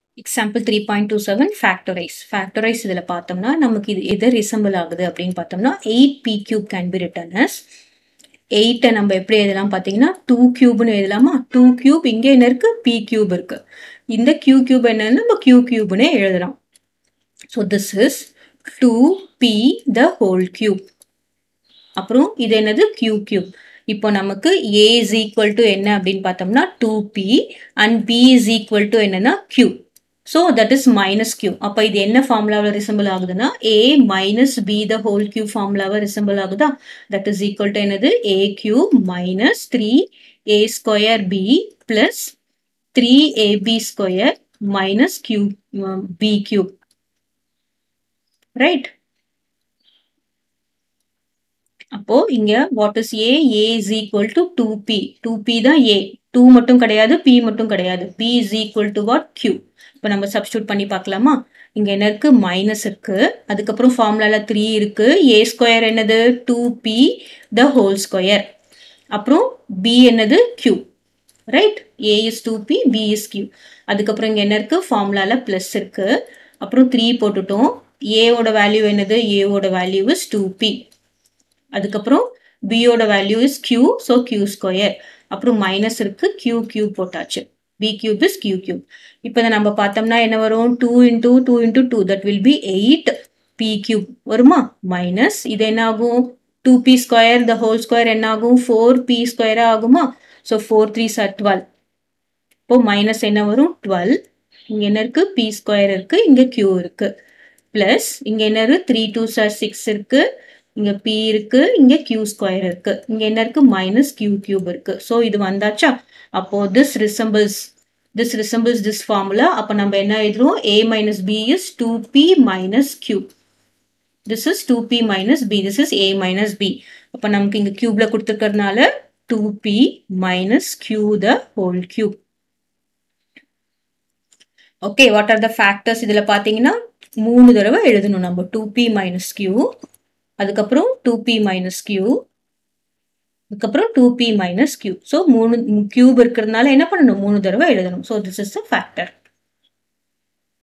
example three point two seven factorise factorise இதில் பார்த்தோம்னா நமக்கு இது எதை ரிசம்பிள் ஆகுது அப்படின்னு பார்த்தோம்னா eight b cube can be written as எயிட்டை நம்ம எப்படி எழுதலாம் பார்த்தீங்கன்னா டூ கியூப்னு எழுதலாமா டூ கியூப் இங்கே என்ன இருக்கு பி கியூப் இருக்கு இந்த கியூ கியூப் என்னன்னு நம்ம கியூ கியூப்னே எழுதலாம் so this is two b the whole cube அப்புறம் இது என்னது கியூ கியூப் இப்போ நமக்கு ஏ இஸ் ஈக்குவல் டு என்ன அப்படின்னு பார்த்தோம்னா two b and b is equal to என்னன்னா q so that is minus q அப்போ இது என்ன ஃபார்முலாவில் ரிசம்பிள் ஆகுதுன்னா a minus b the whole q ஃபார்முலாவை ரிசம்பிள் ஆகுதா தட் இஸ் ஈக்குவல் டு என்னது a q minus three a square b plus three ab square minus q b q right அப்போ இங்க what is a a is equal to two b two b தான் a two மட்டும் கிடையாது b மட்டும் கிடையாது b is equal to what q இப்போ நம்ம substitute பண்ணி பார்க்கலாமா இங்க என்ன இருக்கு மைனஸ் இருக்கு அதுக்கப்புறம் ஃபார்முலால த்ரீ இருக்கு ஏ ஸ்கொயர் என்னது two b the whole square அப்புறம் பி என்னது q right a is two b b is q அதுக்கப்புறம் இங்க என்ன இருக்கு ஃபார்முலால பிளஸ் இருக்கு அப்புறம் த்ரீ போட்டுட்டோம் ஏவோட வேல்யூ என்னது ஏவோட வேல்யூ இஸ் டூ பி அதுக்கப்புறம் பியோட value is q so q square அப்புறம் மைனஸ் இருக்கு கியூ கியூ போட்டாச்சு b cube is q cube இப்போ இதை நம்ம பார்த்தோம்னா என்ன வரும் two into two into two that will be eight b cube வருமா மைனஸ் இது என்ன ஆகும் two b square the whole square என்ன ஆகும் ஃபோர் பி ஸ்கொயராக ஆகுமா so four three sir twelve இப்போ மைனஸ் என்ன வரும் டுவெல் இங்கே என்ன இருக்கு பி ஸ்கொயர் இருக்கு இங்கே கியூ இருக்கு பிளஸ் இங்கே என்ன இருக்கு த்ரீ டூ சார் சிக்ஸ் இருக்கு இங்க பி இருக்கு இங்க கியூ ஸ்கொயர் இருக்கு இங்க என்ன இருக்கு மைனஸ் கியூ கியூப் இருக்கு ஸோ இது வந்தாச்சா அப்போ this resembles this resembles this formula அப்போ நம்ம என்ன எழுதுறோம் a minus b is two b minus q this is two b minus b this is a minus b அப்போ நமக்கு இங்க கியூப்ல கொடுத்துருக்கறதுனால two b minus q the whole cube okay what are the factors இதில் பார்த்தீங்கன்னா மூணு தடவை எழுதணும் நம்ம டூ பி மைனஸ் கியூ அதுக்கப்புறம் டூ பி மைனஸ் கியூ அதுக்கப்புறம் two b minus q so மூணு கியூப் இருக்கிறதுனால என்ன பண்ணணும் மூணு தடவை எழுதணும் so this is the factor